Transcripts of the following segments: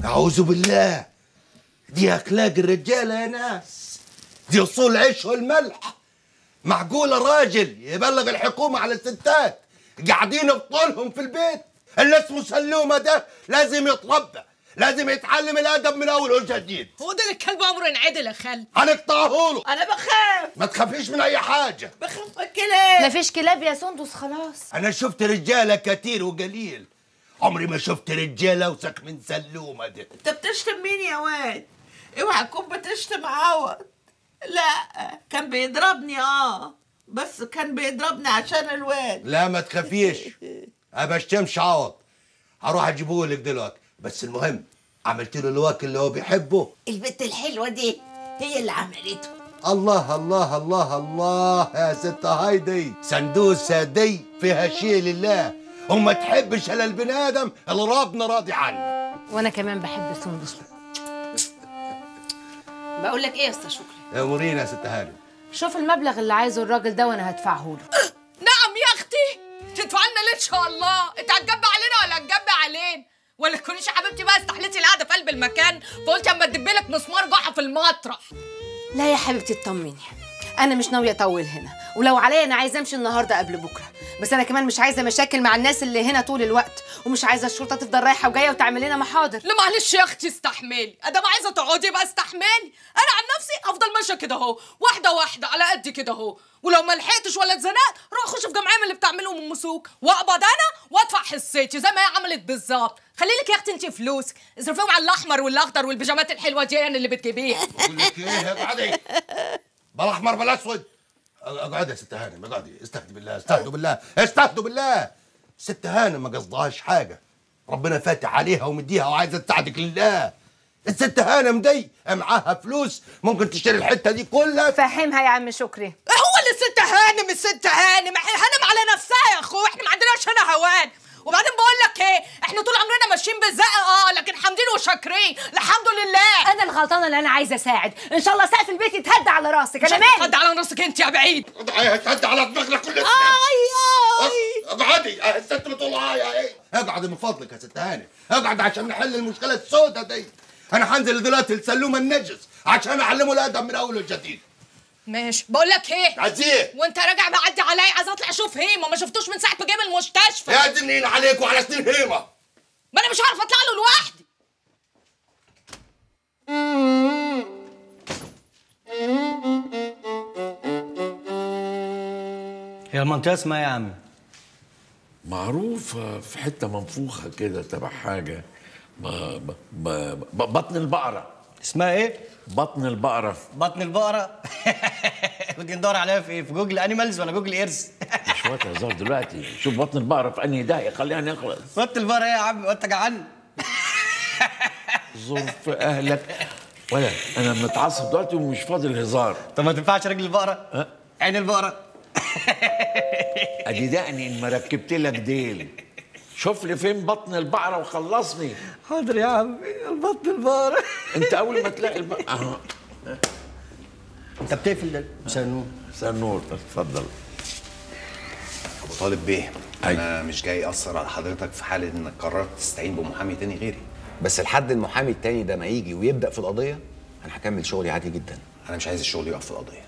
أعوذ بالله دي أخلاق الرجالة يا ناس دي أصول العيش والملح معقولة راجل يبلغ الحكومة على الستات قاعدين بطولهم في البيت اللي اسمه سلومة ده لازم يتربى لازم يتعلم الأدب من أول وجديد هو ده الكلب عمره ينعدل يا خال هنقطعه له انا بخاف ما تخافيش من أي حاجة بخاف من الكلاب مفيش كلاب يا سندس خلاص أنا شفت رجالة كتير وقليل عمري ما شفت رجالة أوسخ من سلومة ده انت بتشتم مين يا واد اوعى تكون بتشتم عوض لا كان بيضربني اه بس كان بيضربني عشان الواد لا ما تخافيش ابشتمش عوض هروح اجيبه لك دلوقتي بس المهم عملت له الواكل اللي هو بيحبه البت الحلوه دي هي اللي عملته الله الله الله الله يا ست هايدي سندوسة دي فيها شيء لله وما تحبش الا البني ادم اللي ربنا راضي عنه وانا كمان بحب سندس بقول لك ايه يا استاذ شكري يا مورينا يا ست هانم شوف المبلغ اللي عايزه الراجل ده وانا هدفعه له نعم يا اختي تدفع لنا ليه ان شاء الله انت هتجب علينا ولا هتجب علينا ولا تكونيش يا حبيبتي بقى استحليتي القعده في قلب المكان فقلت اما ادبلك مسمار جحا في المطرح لا يا حبيبتي اطمني انا مش ناويه اطول هنا ولو عليا انا عايزه امشي النهارده قبل بكره بس انا كمان مش عايزه مشاكل مع الناس اللي هنا طول الوقت ومش عايزه الشرطه تفضل رايحه وجايه وتعمل لنا محاضر لا معلش يا اختي استحملي ادام عايزه تقعدي يبقى استحملي انا عن نفسي افضل ماشيه كده اهو واحده واحده على قد كده اهو ولو ما لحقتش ولا اتزنقت روح اخش في جمعيه من اللي بتعملهم ام مسوك واقبض انا وادفع حصتي زي ما هي عملت بالظبط خلي لك يا اختي انت فلوس اصرفيهم على الاحمر والاخضر والبيجامات الحلوه دي يعني اللي بتجيبيها بقول لك ايه اقعدي بلا احمر بلا اسود اقعدي يا ست هانم اقعدي استهدوا بالله استهدوا بالله استهدوا بالله ست هانم ما قصدهاش حاجه ربنا فاتح عليها ومديها وعايزه تساعدك لله الست هانم دي معاها فلوس ممكن تشتري الحته دي كلها فهمها يا عم شكري هو اللي الست هانم الست هانم إحنا هانم على نفسها يا اخو احنا ما عندناش هنا هوان وبعدين بقول لك ايه احنا طول عمرنا ماشيين بالزق اه لكن حامدين وشاكرين الحمد لله انا الغلطانه اللي انا عايزه اساعد ان شاء الله سقف البيت يتهد على راسك انا خد مالي على راسك انت يا بعيد هتهد على دماغنا كلنا اي اي اقعدي الست بتقول اه يا ايه اقعدي من فضلك يا ست هانم اقعد عشان نحل المشكله السوداء دي انا هنزل دلوقتي لسلوم النجس عشان اعلمه الادب من اول وجديد ماشي بقول لك ايه عزيه وانت راجع معدي عليا عايز اطلع اشوف هيما ما شفتوش من ساعه ما جه من المستشفى يا دنين عليك وعلى سنين هيمه ما انا مش عارفه اطلع له لوحدي هي المنطقة اسمها ايه يا عم؟ معروفة في حتة منفوخة كده تبع حاجة ب... ب... ب... ب... بطن البقرة اسمها ايه؟ بطن البقرة بطن البقرة كنت ندور عليها في ايه؟ في جوجل انيمالز ولا جوجل ايرز؟ مش وقت هزار دلوقتي شوف بطن البقرة في أنهي داهية خليها نخلص بطن البقرة ايه يا عم؟ وانت جعان؟ ظرف أهلك ولا أنا متعصب دلوقتي ومش فاضي الهزار طب ما تنفعش رجل البقرة؟ عين البقرة أدي دقني إن ما ركبت لك ديل شوف لي فين بطن البقرة وخلصني حاضر يا عم بطن البقرة أنت أول ما تلاقي البقرة أهو انت بتقفل ده مساء النور مساء النور اتفضل ابو طالب بيه أيوة. انا مش جاي اثر على حضرتك في حاله انك قررت تستعين بمحامي تاني غيري بس لحد المحامي التاني ده ما يجي ويبدا في القضيه انا هكمل شغلي عادي جدا انا مش عايز الشغل يقف في القضيه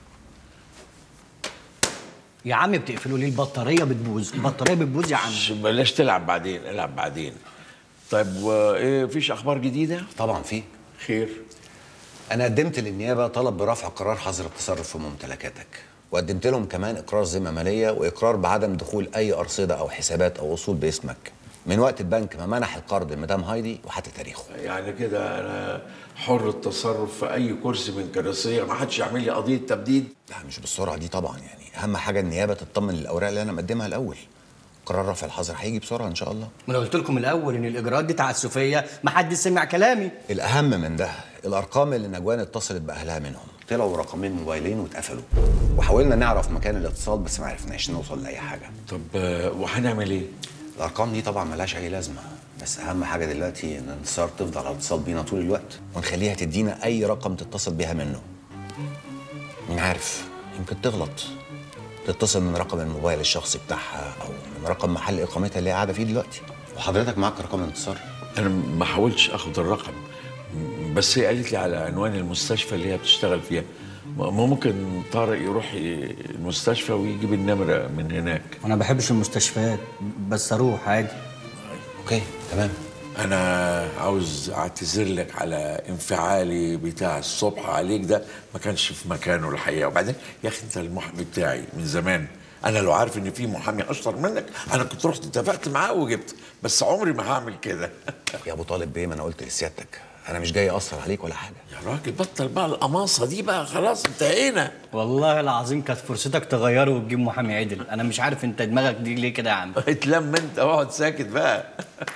يا عم بتقفلوا ليه البطارية بتبوظ البطارية بتبوظ يا عم ش- بلاش تلعب بعدين العب بعدين طيب وايه فيش اخبار جديده طبعا في خير انا قدمت للنيابه طلب برفع قرار حظر التصرف في ممتلكاتك وقدمت لهم كمان اقرار ذمه ماليه واقرار بعدم دخول اي ارصده او حسابات او اصول باسمك من وقت البنك ما منح القرض لمدام هايدي وحتى تاريخه يعني كده انا حر التصرف في اي كرسي من كراسيه ما حدش يعمل لي قضيه تبديد لا مش بالسرعه دي طبعا يعني اهم حاجه النيابه تطمن للاوراق اللي انا مقدمها الاول قرار رفع الحظر هيجي بسرعه ان شاء الله ما انا قلت لكم الاول ان الاجراءات دي تعسفيه ما حد سمع كلامي الاهم من ده الارقام اللي نجوان اتصلت باهلها منهم طلعوا رقمين موبايلين واتقفلوا وحاولنا نعرف مكان الاتصال بس ما عرفناش نوصل لاي حاجه طب آه، وهنعمل ايه الارقام دي طبعا ملهاش اي لازمه بس اهم حاجه دلوقتي ان انتصار تفضل على اتصال بينا طول الوقت ونخليها تدينا اي رقم تتصل بيها منه مين عارف يمكن تغلط تتصل من رقم الموبايل الشخصي بتاعها او من رقم محل اقامتها اللي هي قاعده فيه دلوقتي وحضرتك معاك رقم الانتصار انا ما حاولتش اخد الرقم بس هي قالت لي على عنوان المستشفى اللي هي بتشتغل فيها ما ممكن طارق يروح ي- المستشفى ويجيب النمره من هناك انا ما بحبش المستشفيات بس اروح عادي اوكي تمام انا عاوز اعتذر لك على انفعالي بتاع الصبح عليك ده ما كانش في مكانه الحقيقه وبعدين يا اخي انت المحامي بتاعي من زمان انا لو عارف ان في محامي اشطر منك انا كنت رحت اتفقت معاه وجبت بس عمري ما هعمل كده يا ابو طالب بيه ما انا قلت لسيادتك انا مش جاي اثر عليك ولا حاجه يا راجل بطل بقى القماصه دي بقى خلاص انتهينا والله العظيم كانت فرصتك تغيره وتجيب محامي عدل انا مش عارف انت دماغك دي ليه كده يا عم اتلم انت واقعد ساكت بقى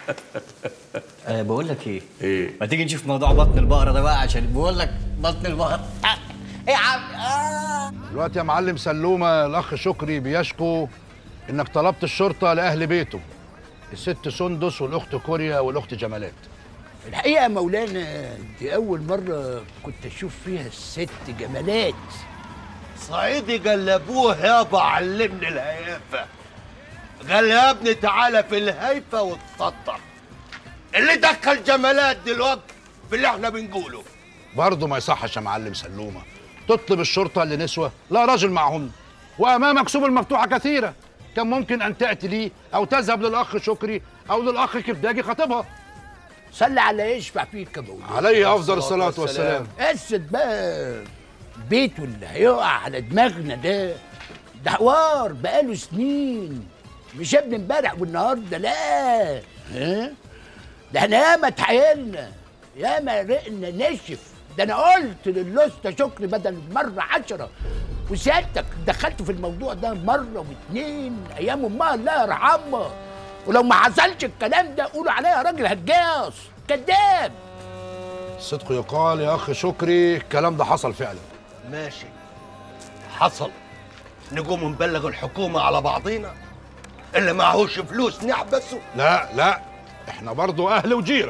أه بقول لك ايه ايه ما تيجي نشوف موضوع بطن البقره ده بقى عشان بقول لك بطن البقره آه، ايه يا عم آه. دلوقتي يا معلم سلومه الاخ شكري بيشكو انك طلبت الشرطه لاهل بيته الست سندس والاخت كوريا والاخت جمالات الحقيقة يا مولانا دي أول مرة كنت أشوف فيها الست جمالات صعيدي قلبوه يابا علمني الهيافة قال يا ابني تعالى في الهيفة وتسطر اللي دخل جمالات دلوقتي في اللي احنا بنقوله برضه ما يصحش يا معلم سلومه تطلب الشرطه لنسوه لا رجل معهن وامامك سبل مفتوحه كثيره كان ممكن ان تاتي لي او تذهب للاخ شكري او للاخ كفداجي خطيبها صلي على يشفع فيك يا مولانا عليه افضل الصلاه والسلام قصد بقى البيت واللي هيقع على دماغنا ده ده حوار بقاله سنين مش ابن امبارح والنهارده لا ها ده احنا ياما اتحايلنا ياما رقنا نشف ده انا قلت للوسطى شكري بدل مره عشرة وسيادتك دخلت في الموضوع ده مره واتنين ايام امها الله يرحمها ولو ما حصلش الكلام ده قولوا عليا راجل هجاص كذاب الصدق يقال يا اخ شكري الكلام ده حصل فعلا ماشي حصل نقوم نبلغ الحكومة على بعضينا اللي معهوش فلوس نحبسه لا لا احنا برضه اهل وجيره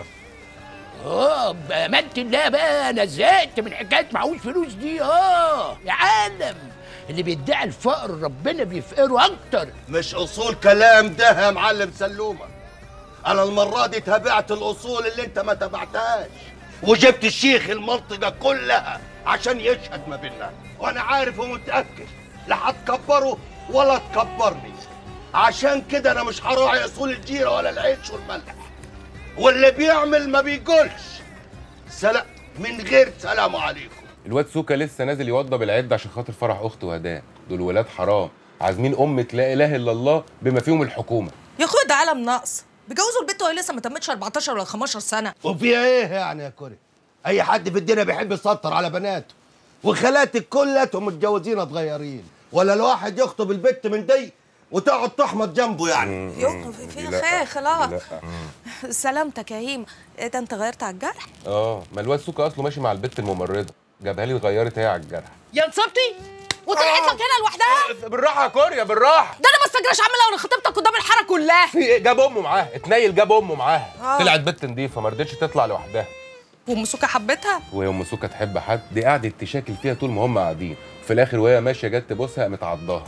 اه بأمانة الله بقى انا زهقت من حكايه معهوش فلوس دي اه يا عالم اللي بيدعي الفقر ربنا بيفقره اكتر مش اصول كلام ده يا معلم سلومة انا المرة دي تابعت الاصول اللي انت ما تابعتهاش وجبت الشيخ المنطقة كلها عشان يشهد ما بيننا وانا عارف ومتأكد لا هتكبره ولا تكبرني عشان كده انا مش هراعي اصول الجيرة ولا العيش والملح واللي بيعمل ما بيقولش سلام من غير سلام عليكم الواد سوكا لسه نازل يوضب العد عشان خاطر فرح اخته هداه دول ولاد حرام عازمين امة لا اله الا الله بما فيهم الحكومه يا اخويا ده عالم ناقص بيجوزوا البنت وهي لسه ما تمتش 14 ولا 15 سنه وفيها ايه يعني يا كوري اي حد في الدنيا بيحب يسطر على بناته وخالاتك كلاتهم متجوزين صغيرين ولا الواحد يخطب البت من دي وتقعد تحمض جنبه يعني يوم في خير خلاص سلامتك يا هيم ايه ده انت غيرت على الجرح اه ما الواد سوكا اصله ماشي مع البت الممرضه جابها لي اتغيرت هي على الجرح يا نصيبتي وطلعت لك هنا لوحدها بالراحه يا كوريا بالراحه ده انا ما استجراش اعملها وانا خطيبتك قدام الحاره كلها في إيه؟ جاب امه معاه اتنيل جاب امه معاها آه. طلعت بنت نضيفه ما رضتش تطلع لوحدها وام سوكا حبتها وهي ام سوكا تحب حد دي قعدت تشاكل فيها طول ما هم قاعدين في الاخر وهي ماشيه جت تبوسها قامت عضاها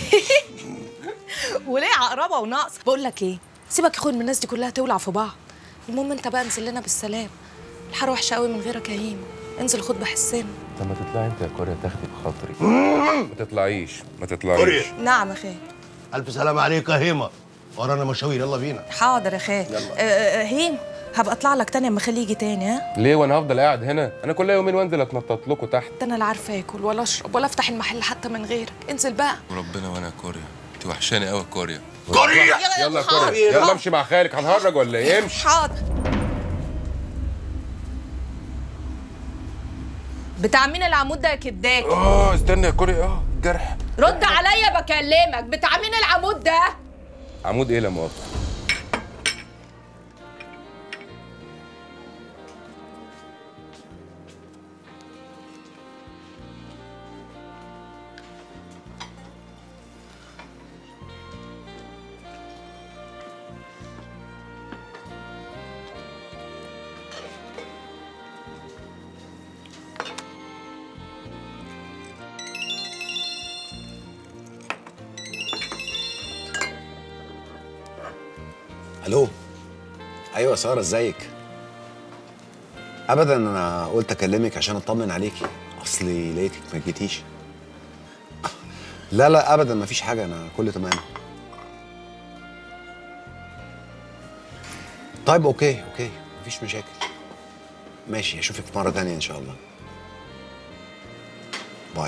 وليه عقربه وناقص بقول لك ايه سيبك يا اخويا من الناس دي كلها تولع في بعض المهم انت بقى انزل لنا بالسلام الحاره وحشه قوي من غيرك يا هيم انزل خد بحسنا طب ما تطلعي انت يا كوريا تاخدي بخاطري ما تطلعيش ما تطلعيش كوريا. نعم يا خال الف سلام عليك يا هيمه ورانا مشاوير يلا بينا حاضر يا خال آه، آه، هيم هبقى اطلع لك تاني اما اخليه يجي تاني ها ليه وانا هفضل قاعد هنا انا كل يومين وانزل اتنطط لكم تحت ده انا لا عارفه اكل ولا اشرب ولا افتح المحل حتى من غيرك انزل بقى وربنا وانا كوريا انت وحشاني قوي كوريا كوريا يلا يا حاضر. كوريا يلا امشي مع خالك هنهرج ولا ايه امشي حاضر بتاع مين العمود ده يا كداك اه استنى يا كوريا اه جرح رد عليا بكلمك بتاع مين العمود ده عمود ايه لا مؤاخذه الو ايوه ساره ازيك ابدا انا قلت اكلمك عشان اطمن عليكي اصلي لقيتك ما جيتيش لا لا ابدا مفيش حاجه انا كله تمام طيب اوكي اوكي مفيش مشاكل ماشي اشوفك مره تانية ان شاء الله باي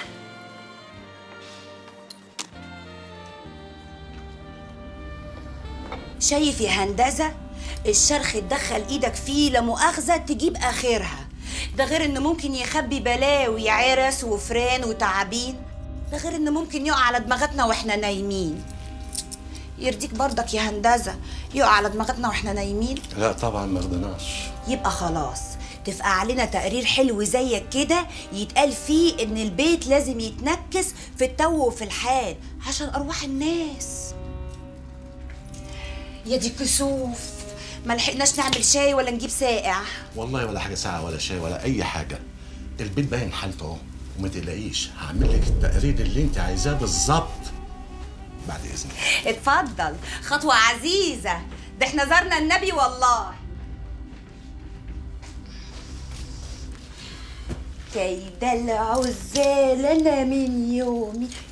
شايف يا هندسة الشرخ تدخل ايدك فيه لمؤاخذة تجيب اخرها ده غير انه ممكن يخبي بلاوي عرس وفران وتعابين ده غير انه ممكن يقع على دماغتنا واحنا نايمين يرضيك برضك يا هندسة يقع على دماغتنا واحنا نايمين لا طبعا ما رضيناش يبقى خلاص تبقى علينا تقرير حلو زيك كده يتقال فيه ان البيت لازم يتنكس في التو وفي الحال عشان ارواح الناس يا دي كسوف ما لحقناش نعمل شاي ولا نجيب ساقع والله ولا حاجه ساعه ولا شاي ولا اي حاجه البيت باين حالته اهو وما تقلقيش هعمل لك التقرير اللي انت عايزاه بالظبط بعد اذنك اتفضل خطوة عزيزة ده احنا زرنا النبي والله كيد العزال انا من يومي